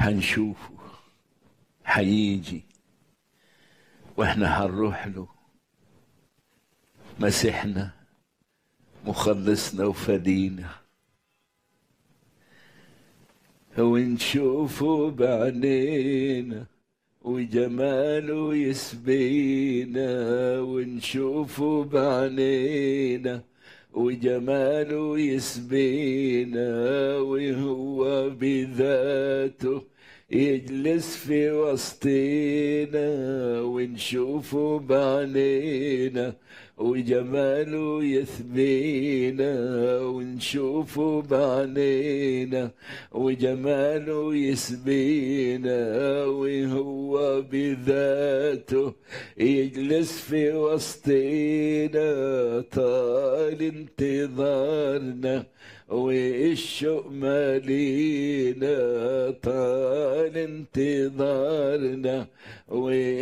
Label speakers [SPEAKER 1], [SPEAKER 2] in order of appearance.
[SPEAKER 1] حنشوفه حيجي واحنا هنروح له مسيحنا مخلصنا وفدينا ونشوفه بعينينا وجماله يسبينا ونشوفه بعينينا وجماله يسبينا وهو بذاته يجلس في وسطينا ونشوفه بعينينا وجماله يثبينا ونشوفه بعينينا وجماله يسبينا وهو بذاته يجلس في وسطينا طال انتظارنا والشوق مالينا طال انتظارنا